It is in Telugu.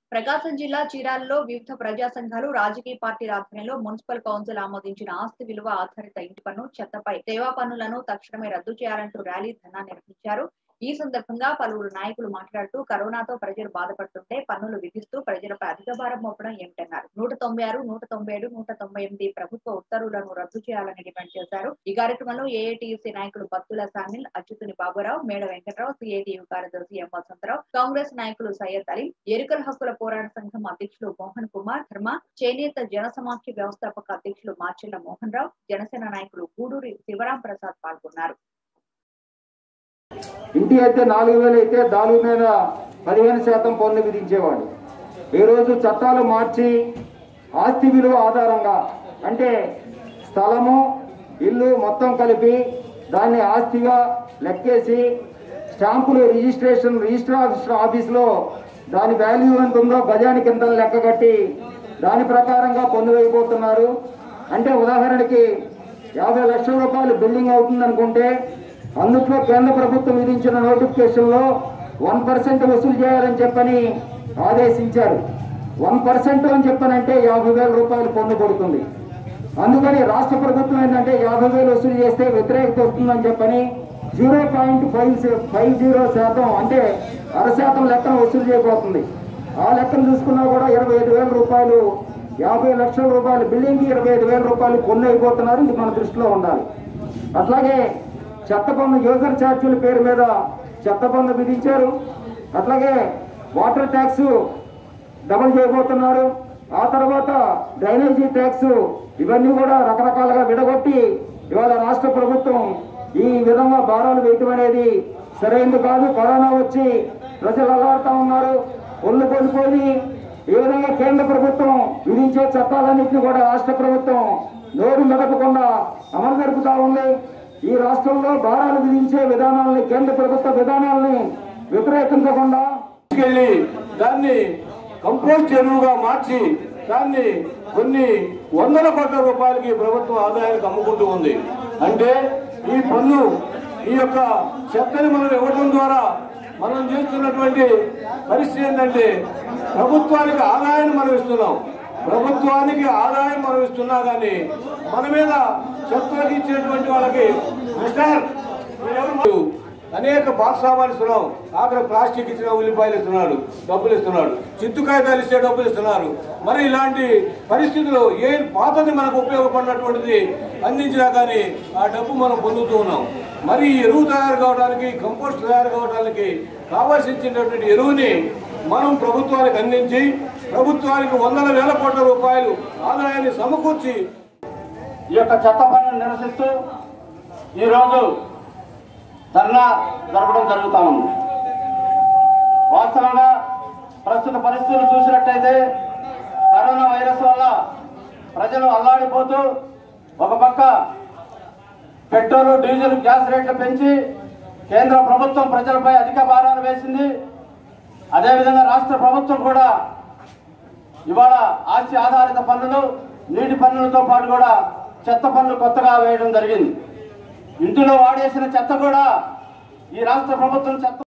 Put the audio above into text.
ప్రకాశం జిల్లా చీరాలలో వివిధ ప్రజా సంఘాలు రాజకీయ పార్టీల ఆధ్వర్యంలో మున్సిపల్ కౌన్సిల్ ఆమోదించిన ఆస్తి విలువ ఆధారిత ఇంటి పన్ను చెత్తపై సేవా పన్నులను తక్షణమే రద్దు చేయాలంటూ ర్యాలీ ధర్నా నిర్వహించారు ఈ సందర్భంగా పలువురు నాయకులు మాట్లాడుతూ కరోనాతో ప్రజలు బాధపడుతుంటే పన్నులు విధిస్తూ ప్రజలపై అధిక భారం మోపడం ఏమిటన్నారు నూట తొంభై ఆరు నూట తొంభై ఏడు నూట తొంభై ఎనిమిది ప్రభుత్వ ఉత్తర్వులను రద్దు చేయాలని డిమాండ్ చేశారు ఈ కార్యక్రమంలో ఏఐటీయూసీ నాయకులు బత్తుల సామిల్ అచ్యుతుని బాబురావు మేడ వెంకట్రావు సిఐటియు కార్యదర్శి ఎం వసంతరావు కాంగ్రెస్ నాయకులు సయ్యద్ అలీ ఎరుకల హక్కుల పోరాట సంఘం అధ్యక్షులు మోహన్ కుమార్ ధర్మ చేనేత జన సమాఖ్య వ్యవస్థాపక అధ్యక్షులు మార్చెల్ల మోహన్ రావు జనసేన నాయకులు గూడూరి శివరాం ప్రసాద్ పాల్గొన్నారు ఇంటి అయితే నాలుగు వేలు అయితే దాని మీద పదిహేను శాతం పన్ను విధించేవాడు ఈ రోజు చట్టాలు మార్చి ఆస్తి విలువ ఆధారంగా అంటే స్థలము ఇల్లు మొత్తం కలిపి దాన్ని ఆస్తిగా లెక్కేసి స్టాంపులు రిజిస్ట్రేషన్ రిజిస్టర్ ఆఫీస్లో దాని వాల్యూ ఎంత ఉందో గజానికి ఎంత లెక్క కట్టి దాని ప్రకారంగా పన్ను వేయబోతున్నారు అంటే ఉదాహరణకి యాభై లక్షల రూపాయలు బిల్డింగ్ అవుతుంది అనుకుంటే అందుట్లో కేంద్ర ప్రభుత్వం విధించిన నోటిఫికేషన్లో వన్ పర్సెంట్ వసూలు చేయాలని చెప్పని ఆదేశించారు వన్ పర్సెంట్ అని చెప్పనంటే యాభై వేల రూపాయలు పన్ను పడుతుంది అందుకని రాష్ట్ర ప్రభుత్వం ఏంటంటే యాభై వేలు వసూలు చేస్తే వ్యతిరేకత వస్తుందని చెప్పని zero point five five zero శాతం అంటే అర శాతం లెక్కన వసూలు చేయబోతుంది ఆ లెక్కను చూసుకున్నా కూడా ఇరవై ఐదు వేల రూపాయలు యాభై లక్షల రూపాయలు బిల్డింగ్కి ఇరవై ఐదు వేల రూపాయలు పన్ను అయిపోతున్నారు ఇది మన దృష్టిలో ఉండాలి అట్లాగే చెత్త పన్ను యూజర్ ఛార్జీల పేరు మీద చెత్త పన్ను విధించారు అట్లాగే వాటర్ ట్యాక్స్ డబల్ చేయబోతున్నారు ఆ తర్వాత డ్రైనేజీ ట్యాక్స్ ఇవన్నీ కూడా రకరకాలుగా విడగొట్టి ఇవాళ రాష్ట్ర ప్రభుత్వం ఈ విధంగా భారాలు వేయటం అనేది సరైనది కాదు కరోనా వచ్చి ప్రజలు అల్లాడుతూ ఉన్నారు ఒళ్ళు కోల్పోయి ఈ విధంగా కేంద్ర ప్రభుత్వం విధించే చట్టాలన్నింటినీ కూడా రాష్ట్ర ప్రభుత్వం నోరు మెదపకుండా అమలు జరుపుతా ఉంది ఈ రాష్ట్రంలో భారాలు విధించే విధానాలని కేంద్ర ప్రభుత్వ విధానాలని వ్యతిరేకించకుండా తీసుకెళ్లి దాన్ని కంపోస్ట్ ఎరువుగా మార్చి దాన్ని కొన్ని వందల కోట్ల రూపాయలకి ప్రభుత్వం ఆదాయానికి అమ్ముకుంటూ ఉంది అంటే ఈ పన్ను ఈ యొక్క చెత్తని మనం ఇవ్వడం ద్వారా మనం చేస్తున్నటువంటి పరిస్థితి ఏంటంటే ప్రభుత్వానికి ఆదాయాన్ని మనం ఇస్తున్నాం ప్రభుత్వానికి ఆదాయం మనం ఇస్తున్నా కానీ మన మీద చెత్తకి ఇచ్చేటువంటి వాళ్ళకి మిస్టర్ మీరెవరు అనేక బాక్స్ సామాన్లు ఇస్తున్నాం ఆఖరి ప్లాస్టిక్ ఇచ్చిన ఉల్లిపాయలు ఇస్తున్నాడు డబ్బులు ఇస్తున్నాడు చిత్తు కాగితాలు ఇచ్చే డబ్బులు ఇస్తున్నారు మరి ఇలాంటి పరిస్థితుల్లో ఏ పాతది మనకు ఉపయోగపడినటువంటిది అందించినా కానీ ఆ డబ్బు మనం పొందుతూ ఉన్నాం మరి ఈ ఎరువు తయారు కావడానికి కంపోస్ట్ తయారు కావడానికి కావాల్సినటువంటి ఎరువుని మనం ప్రభుత్వానికి అందించి ప్రభుత్వానికి వందల వేల కోట్ల రూపాయలు ఆదాయాన్ని సమకూర్చి ఈ యొక్క చెత్త పనులను నిరసిస్తూ ఈరోజు ధర్నా జరపడం జరుగుతా ఉంది వాస్తవంగా ప్రస్తుత పరిస్థితులు చూసినట్టయితే కరోనా వైరస్ వల్ల ప్రజలు అల్లాడిపోతూ ఒక పక్క పెట్రోల్ డీజిల్ గ్యాస్ రేట్లు పెంచి కేంద్ర ప్రభుత్వం ప్రజలపై అధిక భారాలు వేసింది అదేవిధంగా రాష్ట్ర ప్రభుత్వం కూడా ఇవాళ ఆస్తి ఆధారిత పన్నులు నీటి పన్నులతో పాటు కూడా చెత్త పన్ను కొత్తగా వేయడం జరిగింది ఇంటిలో వాడేసిన చెత్త కూడా ఈ రాష్ట్ర ప్రభుత్వం చెత్త